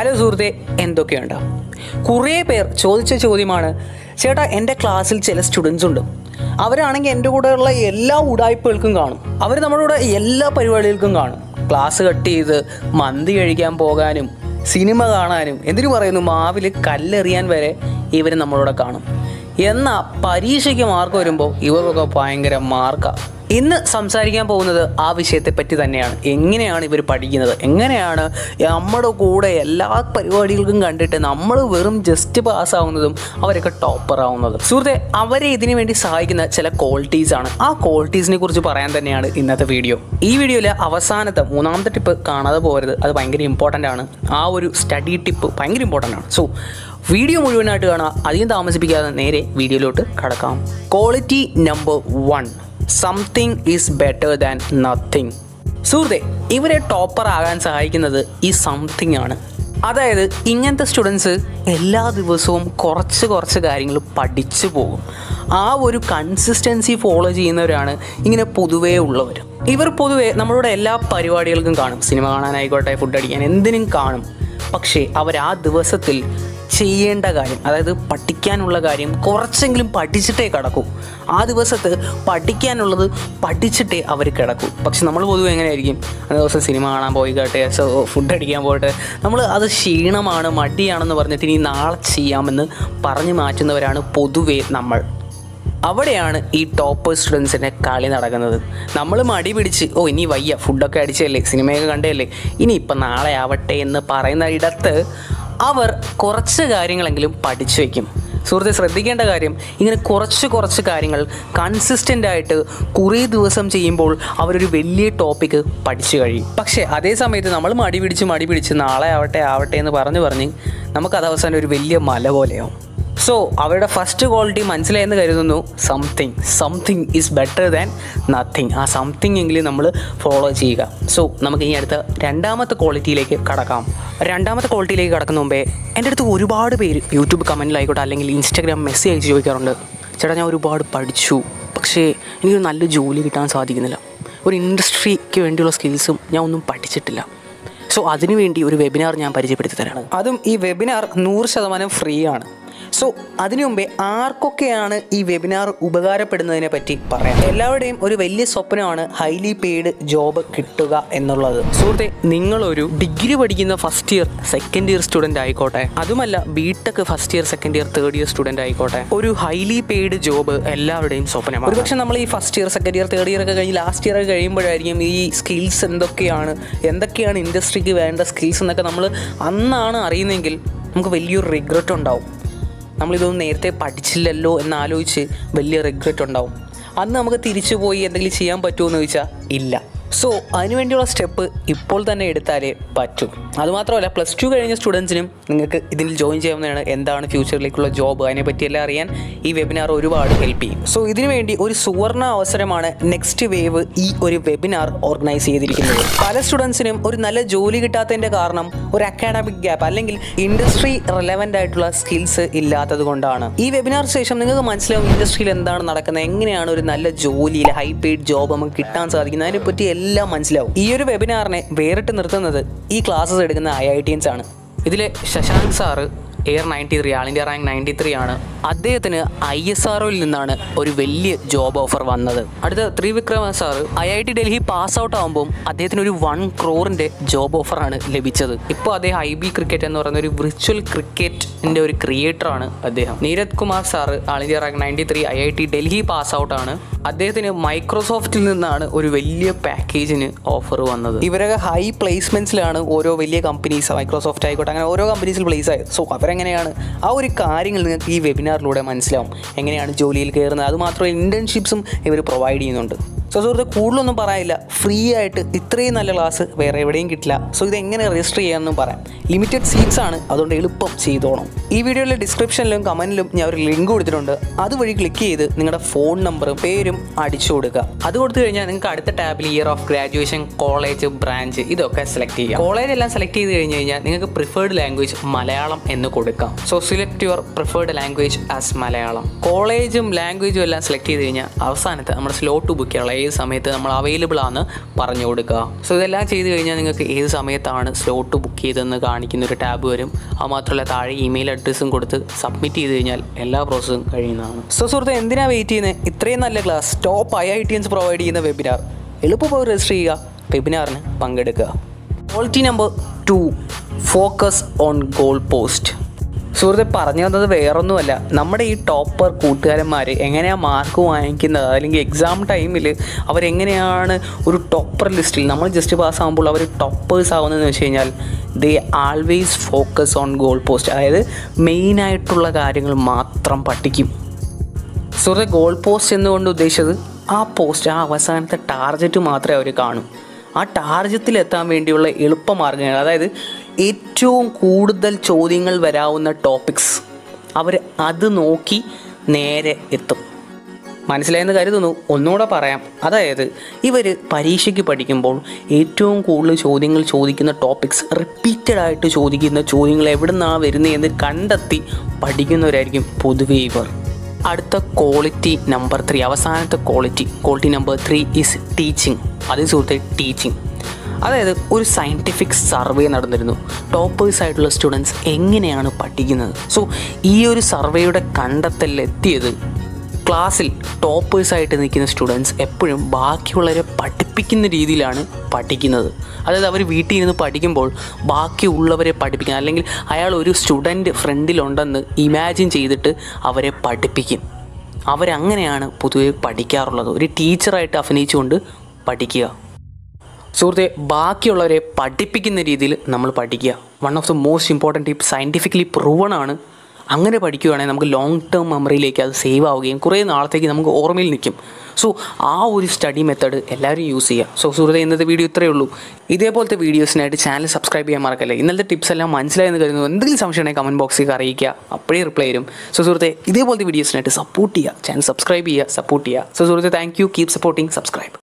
hello സുഹൃത്തെ എന്തൊക്കെയുണ്ട് കുറേ പേർ ചോദിച്ച ചോദ്യമാണ് ചേട്ടാ എൻ്റെ ക്ലാസ്സിൽ ചില സ്റ്റുഡൻസ് ഉണ്ട് അവരാണെങ്കിൽ എൻ്റെ കൂടെയുള്ള എല്ലാ ഉടായ്പകൾക്കും കാണും അവർ നമ്മുടെ കൂടെ എല്ലാ പരിപാടികൾക്കും കാണും ക്ലാസ് കട്ട് ചെയ്ത് മന്തി കഴിക്കാൻ പോകാനും സിനിമ കാണാനും എന്തിനു പറയുന്നു മാവിൽ കല്ലെറിയാൻ വരെ ഇവർ നമ്മളോട് കാണും എന്നാൽ പരീക്ഷയ്ക്ക് മാർക്ക് വരുമ്പോൾ ഇവർക്കൊക്കെ ഭയങ്കര മാർക്കാണ് ഇന്ന് സംസാരിക്കാൻ പോകുന്നത് ആ വിഷയത്തെ പറ്റി തന്നെയാണ് എങ്ങനെയാണ് ഇവർ പഠിക്കുന്നത് എങ്ങനെയാണ് നമ്മുടെ കൂടെ എല്ലാ പരിപാടികൾക്കും കണ്ടിട്ട് നമ്മൾ വെറും ജസ്റ്റ് പാസ്സാവുന്നതും അവരൊക്കെ ടോപ്പർ ആവുന്നതും സുഹൃത്തെ അവരെ ഇതിനു വേണ്ടി സഹായിക്കുന്ന ചില ക്വാളിറ്റീസ് ആണ് ആ ക്വാളിറ്റീസിനെ കുറിച്ച് പറയാൻ തന്നെയാണ് ഇന്നത്തെ വീഡിയോ ഈ വീഡിയോയിൽ അവസാനത്തെ മൂന്നാമത്തെ ടിപ്പ് കാണാതെ പോകരുത് അത് ഭയങ്കര ഇമ്പോർട്ടൻ്റ് ആണ് ആ ഒരു സ്റ്റഡി ടിപ്പ് ഭയങ്കര ഇമ്പോർട്ടൻ്റ് ആണ് സോ വീഡിയോ മുഴുവനായിട്ട് കാണാം അധികം താമസിപ്പിക്കാതെ നേരെ വീഡിയോയിലോട്ട് കടക്കാം quality number one something is better than nothing സുഹൃത്തെ ഇവരെ ടോപ്പർ ആകാൻ സഹായിക്കുന്നത് ഈ സംതിങ് ആണ് അതായത് ഇങ്ങനത്തെ സ്റ്റുഡൻസ് എല്ലാ ദിവസവും കുറച്ച് കുറച്ച് കാര്യങ്ങൾ പഠിച്ചു പോകും ആ ഒരു കൺസിസ്റ്റൻസി ഫോളോ ചെയ്യുന്നവരാണ് ഇങ്ങനെ പൊതുവേ ഉള്ളവർ ഇവർ പൊതുവേ നമ്മളുടെ എല്ലാ പരിപാടികൾക്കും കാണും സിനിമ കാണാനായിക്കോട്ടെ ഫുഡ് അടിക്കാൻ എന്തിനും കാണും പക്ഷേ അവർ ആ ദിവസത്തിൽ ചെയ്യേണ്ട കാര്യം അതായത് പഠിക്കാനുള്ള കാര്യം കുറച്ചെങ്കിലും പഠിച്ചിട്ടേ കിടക്കൂ ആ ദിവസത്ത് പഠിക്കാനുള്ളത് പഠിച്ചിട്ടേ അവർ കിടക്കൂ പക്ഷെ നമ്മൾ പൊതുവെ എങ്ങനെയായിരിക്കും ആ ദിവസം സിനിമ കാണാൻ പോയി കേട്ടെ സോ ഫുഡ് അടിക്കാൻ പോയിട്ട് നമ്മൾ അത് ക്ഷീണമാണ് മടിയാണെന്ന് പറഞ്ഞിട്ട് ഇനി നാളെ ചെയ്യാമെന്ന് പറഞ്ഞു മാറ്റുന്നവരാണ് പൊതുവേ നമ്മൾ അവിടെയാണ് ഈ ടോപ്പ് സ്റ്റുഡൻസിൻ്റെ കളി നടക്കുന്നത് നമ്മൾ മടി പിടിച്ച് ഓ ഇനി വയ്യ ഫുഡൊക്കെ അടിച്ചല്ലേ സിനിമയൊക്കെ കണ്ടല്ലേ ഇനി ഇപ്പം നാളെ ആവട്ടെ എന്ന് പറയുന്ന ഇടത്ത് അവർ കുറച്ച് കാര്യങ്ങളെങ്കിലും പഠിച്ചു വയ്ക്കും സുഹൃത്തെ ശ്രദ്ധിക്കേണ്ട കാര്യം ഇങ്ങനെ കുറച്ച് കുറച്ച് കാര്യങ്ങൾ കൺസിസ്റ്റൻ്റ് ആയിട്ട് കുറേ ദിവസം ചെയ്യുമ്പോൾ അവരൊരു വലിയ ടോപ്പിക്ക് പഠിച്ചു കഴിയും പക്ഷേ അതേ സമയത്ത് നമ്മൾ മടി പിടിച്ച് മടി പിടിച്ച് നാളെ ആവട്ടെ ആവട്ടെ എന്ന് പറഞ്ഞു പറഞ്ഞ് നമുക്കത് അവസാനം ഒരു വലിയ മല പോലെയാവും സോ അവരുടെ ഫസ്റ്റ് ക്വാളിറ്റി മനസ്സിലായെന്ന് കരുതുന്നു something something is better than nothing ആ സംതിങ് എങ്കിലും നമ്മൾ ഫോളോ ചെയ്യുക സോ നമുക്ക് ഇനി അടുത്ത രണ്ടാമത്തെ ക്വാളിറ്റിയിലേക്ക് കടക്കാം രണ്ടാമത്തെ ക്വാളിറ്റിയിലേക്ക് കടക്കുന്ന മുമ്പേ എൻ്റെ അടുത്ത് ഒരുപാട് പേര് യൂട്യൂബ് കമൻറ്റിലായിക്കോട്ടെ അല്ലെങ്കിൽ ഇൻസ്റ്റാഗ്രാം മെസ്സേജ് അയച്ച് ചോദിക്കാറുണ്ട് ചേട്ടാ ഞാൻ ഒരുപാട് പഠിച്ചു പക്ഷേ എനിക്കൊരു നല്ല ജോലി കിട്ടാൻ സാധിക്കുന്നില്ല ഒരു ഇൻഡസ്ട്രിക്ക് വേണ്ടിയുള്ള സ്കിൽസും ഞാൻ ഒന്നും പഠിച്ചിട്ടില്ല സോ അതിനുവേണ്ടി ഒരു വെബിനാർ ഞാൻ പരിചയപ്പെടുത്തി തരാണ് അതും ഈ വെബിനാർ നൂറ് ശതമാനം ഫ്രീ ആണ് സോ അതിനു മുമ്പേ ആർക്കൊക്കെയാണ് ഈ വെബിനാർ ഉപകാരപ്പെടുന്നതിനെ പറ്റി പറയാം എല്ലാവരുടെയും ഒരു വലിയ സ്വപ്നമാണ് ഹൈലി പെയ്ഡ് ജോബ് കിട്ടുക എന്നുള്ളത് സുഹൃത്തെ നിങ്ങളൊരു ഡിഗ്രി പഠിക്കുന്ന first year second year student ആയിക്കോട്ടെ അതുമല്ല B tech first year second year third year student ആയിക്കോട്ടെ ഒരു ഹൈലി പെയ്ഡ് ജോബ് എല്ലാവരുടെയും സ്വപ്നമാണ് ഒരുപക്ഷെ നമ്മൾ ഈ first year second year third year ഒക്കെ കഴിഞ്ഞ് ലാസ്റ്റ് ഇയർ ഒക്കെ കഴിയുമ്പോഴായിരിക്കും ഈ സ്കിൽസ് എന്തൊക്കെയാണ് എന്തൊക്കെയാണ് ഇൻഡസ്ട്രിക്ക് വേണ്ട സ്കിൽസ് എന്നൊക്കെ നമ്മൾ അന്നാണ് അറിയുന്നതെങ്കിൽ നമുക്ക് വലിയൊരു റിഗ്രറ്റ് ഉണ്ടാവും നമ്മളിതൊന്നും നേരത്തെ പഠിച്ചില്ലല്ലോ എന്നാലോചിച്ച് വലിയ റിഗ്രറ്റ് ഉണ്ടാവും അന്ന് നമുക്ക് തിരിച്ചു പോയി എന്തെങ്കിലും ചെയ്യാൻ പറ്റുമോ എന്ന് ചോദിച്ചാൽ ഇല്ല സോ അതിനുവേണ്ടിയുള്ള സ്റ്റെപ്പ് ഇപ്പോൾ തന്നെ എടുത്താലേ പറ്റും അതുമാത്രമല്ല പ്ലസ് ടു കഴിഞ്ഞ സ്റ്റുഡൻസിനും നിങ്ങൾക്ക് ഇതിൽ ജോയിൻ ചെയ്യാവുന്നതാണ് എന്താണ് ഫ്യൂച്ചറിലേക്കുള്ള ജോബ് അതിനെ പറ്റിയെല്ലാം അറിയാൻ ഈ വെബിനാർ ഒരുപാട് ഹെൽപ്പ് ചെയ്യും സോ ഇതിനു വേണ്ടി ഒരു സുവർണ അവസരമാണ് നെക്സ്റ്റ് വേവ് ഈ ഒരു വെബിനാർ ഓർഗനൈസ് ചെയ്തിരിക്കുന്നത് പല സ്റ്റുഡൻസിനും ഒരു നല്ല ജോലി കിട്ടാത്തതിൻ്റെ കാരണം ഒരു അക്കാഡമിക് ഗ്യാപ്പ് അല്ലെങ്കിൽ ഇൻഡസ്ട്രി റിലവൻ്റ് ആയിട്ടുള്ള സ്കിൽസ് ഇല്ലാത്തത് കൊണ്ടാണ് ഈ വെബിനാർ ശേഷം നിങ്ങൾക്ക് മനസ്സിലാവും ഇൻഡസ്ട്രിയിൽ എന്താണ് നടക്കുന്നത് എങ്ങനെയാണ് ഒരു നല്ല ജോലിയിൽ ഹൈ പെയ്ഡ് ജോബ് നമുക്ക് കിട്ടാൻ സാധിക്കുന്നത് അതിനെപ്പറ്റി എല്ലാം മനസ്സിലാവും ഈ ഒരു വെബിനാറിനെ വേറിട്ട് നിർത്തുന്നത് ഈ ക്ലാസ്സസ് എടുക്കുന്ന ഐ ഐ ടീൻസ് ആണ് ഇതിലെ Shashank sir AIR ninety three all India rank ninety three ആണ് അദ്ദേഹത്തിന് ഐ എസ് ആർഒയിൽ നിന്നാണ് ഒരു വലിയ ജോബ് ഓഫർ വന്നത് അടുത്ത Trivikrama sir I I T Delhi pass out ആകുമ്പോൾ അദ്ദേഹത്തിന് ഒരു വൺ ക്രോറിൻ്റെ ജോബ് ഓഫറാണ് ലഭിച്ചത് ഇപ്പോൾ അദ്ദേഹം ഐ ബി ക്രിക്കറ്റ് എന്ന് പറയുന്ന ഒരു വിർച്വൽ ക്രിക്കറ്റിൻ്റെ ഒരു ക്രിയേറ്ററാണ് അദ്ദേഹം Neeraj Kumar sir all India rank ninety three I I T Delhi pass out ആണ് അദ്ദേഹത്തിന് മൈക്രോസോഫ്റ്റിൽ നിന്നാണ് ഒരു വലിയ പാക്കേജിന് ഓഫർ വന്നത് ഇവരൊക്കെ ഹൈ പ്ലേസ്മെൻറ്റ്സിലാണ് ഓരോ വലിയ കമ്പനീസ് മൈക്രോസോഫ്റ്റ് ആയിക്കോട്ടെ അങ്ങനെ ഓരോ കമ്പനീസിൽ പ്ലേസ് ആയത് സോ അവരെങ്ങനെയാണ് ആ ഒരു കാര്യങ്ങൾ നിങ്ങൾക്ക് ഈ വെബിനാറിലൂടെ മനസ്സിലാവും എങ്ങനെയാണ് ജോലിയിൽ കയറുന്നത് അതുമാത്രമല്ല ഇൻറ്റേൺഷിപ്സും ഇവർ പ്രൊവൈഡ് ചെയ്യുന്നുണ്ട് സോ സുഹൃത്ത് കൂടുതലൊന്നും പറയാനില്ല ഫ്രീ ആയിട്ട് ഇത്രയും നല്ല ക്ലാസ് വേറെ എവിടെയും കിട്ടില്ല സോ ഇത് എങ്ങനെ രജിസ്റ്റർ ചെയ്യാമെന്നും പറയാം ലിമിറ്റഡ് സീറ്റ്സ് ആണ് അതുകൊണ്ട് എളുപ്പം ചെയ്തോണം ഈ വീഡിയോയിലെ ഡിസ്ക്രിപ്ഷനിലും കമൻറ്റിലും ഞാൻ ഒരു ലിങ്ക് കൊടുത്തിട്ടുണ്ട് അതുവഴി ക്ലിക്ക് ചെയ്ത് നിങ്ങളുടെ ഫോൺ നമ്പറും പേരും അടിച്ചു കൊടുക്കുക അത് കൊടുത്തു കഴിഞ്ഞാൽ നിങ്ങൾക്ക് അടുത്ത ടാബിൽ year of graduation college branch ഇതൊക്കെ സെലക്ട് ചെയ്യാം കോളേജ് എല്ലാം സെലക്ട് ചെയ്ത് കഴിഞ്ഞ് കഴിഞ്ഞാൽ നിങ്ങൾക്ക് പ്രിഫേർഡ് ലാംഗ്വേജ് മലയാളം എന്ന് കൊടുക്കാം so select your preferred language as Malayalam കോളേജും ലാംഗ്വേജും എല്ലാം സെലക്ട് ചെയ്ത് കഴിഞ്ഞാൽ അവസാനത്തെ നമ്മുടെ സ്ലോട്ട് ബുക്ക് ചെയ്യാനുള്ള ഏത് സമയത്ത് നമ്മൾ അവൈലബിൾ ആണെന്ന് പറഞ്ഞു കൊടുക്കുക സോ ഇതെല്ലാം ചെയ്ത് കഴിഞ്ഞാൽ നിങ്ങൾക്ക് ഏത് സമയത്താണ് സ്ലോട്ട് ബുക്ക് ചെയ്തതെന്ന് കാണിക്കുന്ന ഒരു ടാബ് വരും അത് മാത്രമല്ല താഴെ ഇമെയിൽ അഡ്രസ്സും കൊടുത്ത് സബ്മിറ്റ് ചെയ്ത് കഴിഞ്ഞാൽ എല്ലാ പ്രോസസ്സും കഴിയുന്നതാണ് സോ സുഹൃത്തെ എന്തിനാണ് വെയിറ്റ് ചെയ്യുന്നത് ഇത്രയും നല്ല class top I I IITians provide ചെയ്യുന്ന വെബിനാർ എളുപ്പമായി രജിസ്റ്റർ ചെയ്യുക വെബിനാറിന് പങ്കെടുക്കുക quality number two focus on goal post സുഹൃത്തെ പറഞ്ഞു തന്നത് വേറൊന്നുമല്ല നമ്മുടെ ഈ ടോപ്പർ കൂട്ടുകാരന്മാർ എങ്ങനെയാണ് മാർക്ക് വാങ്ങിക്കുന്നത് അല്ലെങ്കിൽ എക്സാം ടൈമിൽ അവരെങ്ങനെയാണ് ഒരു ടോപ്പർ ലിസ്റ്റിൽ നമ്മൾ ജസ്റ്റ് പാസ് ആകുമ്പോൾ അവർ ടോപ്പേഴ്സ് ആവുന്നതെന്ന് വെച്ച് കഴിഞ്ഞാൽ they always focus on goal post അതായത് മെയിനായിട്ടുള്ള കാര്യങ്ങൾ മാത്രം പഠിക്കും സുഹൃത്തെ ഗോൾ പോസ്റ്റ് എന്നുകൊണ്ട് ഉദ്ദേശിച്ചത് ആ പോസ്റ്റ് ആ അവസാനത്തെ ടാർഗറ്റ് മാത്രമേ അവർ കാണൂ ആ ടാർഗറ്റിൽ എത്താൻ വേണ്ടിയുള്ള എളുപ്പമാർഗ്ഗങ്ങൾ അതായത് ഏറ്റവും കൂടുതൽ ചോദ്യങ്ങൾ വരാവുന്ന ടോപ്പിക്സ് അവർ അത് നോക്കി നേരെ എത്തും മനസ്സിലായെന്ന് കരുതുന്നു ഒന്നുകൂടെ പറയാം അതായത് ഇവർ പരീക്ഷയ്ക്ക് പഠിക്കുമ്പോൾ ഏറ്റവും കൂടുതൽ ചോദ്യങ്ങൾ ചോദിക്കുന്ന ടോപ്പിക്സ് റിപ്പീറ്റഡ് ആയിട്ട് ചോദിക്കുന്ന ചോദ്യങ്ങൾ എവിടെ നിന്നാണ് വരുന്നതെന്ന് കണ്ടെത്തി പഠിക്കുന്നവരായിരിക്കും പൊതുവേ ഇവർ അടുത്ത ക്വാളിറ്റി നമ്പർ ത്രീ അവസാനത്തെ quality quality number three is teaching അതേ സുഹൃത്തെ ടീച്ചിങ് അതായത് ഒരു സയൻറ്റിഫിക് സർവേ നടന്നിരുന്നു ടോപ്പേഴ്സ് ആയിട്ടുള്ള സ്റ്റുഡൻസ് എങ്ങനെയാണ് പഠിക്കുന്നത് സോ ഈ ഒരു സർവേയുടെ കണ്ടെത്തലിലെത്തിയത് ക്ലാസ്സിൽ ടോപ്പേഴ്സായിട്ട് നിൽക്കുന്ന സ്റ്റുഡൻസ് എപ്പോഴും ബാക്കിയുള്ളവരെ പഠിപ്പിക്കുന്ന രീതിയിലാണ് പഠിക്കുന്നത് അതായത് അവർ വീട്ടിൽ ഇരുന്ന് പഠിക്കുമ്പോൾ ബാക്കിയുള്ളവരെ പഠിപ്പിക്കാൻ അല്ലെങ്കിൽ അയാൾ ഒരു സ്റ്റുഡൻറ്റ് ഫ്രണ്ടിലുണ്ടെന്ന് ഇമാജിൻ ചെയ്തിട്ട് അവരെ പഠിപ്പിക്കും അവരങ്ങനെയാണ് പൊതുവെ പഠിക്കാറുള്ളത് ഒരു ടീച്ചറായിട്ട് അഭിനയിച്ചുകൊണ്ട് പഠിക്കുക സുഹൃത്തെ ബാക്കിയുള്ളവരെ പഠിപ്പിക്കുന്ന രീതിയിൽ നമ്മൾ പഠിക്കുക one of the most important tip scientifically proven ആണ് അങ്ങനെ പഠിക്കുകയാണെങ്കിൽ നമുക്ക് ലോങ് ടേം മെമ്മറിയിലേക്ക് അത് സേവ് ആവുകയും കുറേ നാളത്തേക്ക് നമുക്ക് ഓർമ്മയിൽ നിൽക്കും സോ ആ ഒരു സ്റ്റഡി മെത്തേഡ് എല്ലാവരും യൂസ് ചെയ്യുക സോ സുഹൃത്തെ ഇന്നത്തെ വീഡിയോ ഇത്രയേ ഉള്ളൂ ഇതേപോലത്തെ വീഡിയോസിനായിട്ട് ചാനൽ സബ്സ്ക്രൈബ് ചെയ്യാൻ മറക്കല്ലേ ഇന്നത്തെ ടിപ്സ് എല്ലാം മനസ്സിലായെന്ന് കരുതുന്നു എന്തെങ്കിലും സംശയം ഉണ്ടെങ്കിൽ കമൻറ്റ് ബോക്സിൽ അറിയിക്കുക അപ്പോഴേ റിപ്ലൈ തരും സോ സുഹൃത്തെ ഇതേപോലത്തെ വീഡിയോസിനായിട്ട് സപ്പോർട്ട് ചെയ്യുക ചാനൽ സബ്സ്ക്രൈബ് ചെയ്യുക സപ്പോർട്ട് ചെയ്യുക സോ സുഹൃത്തെ thank you keep supporting subscribe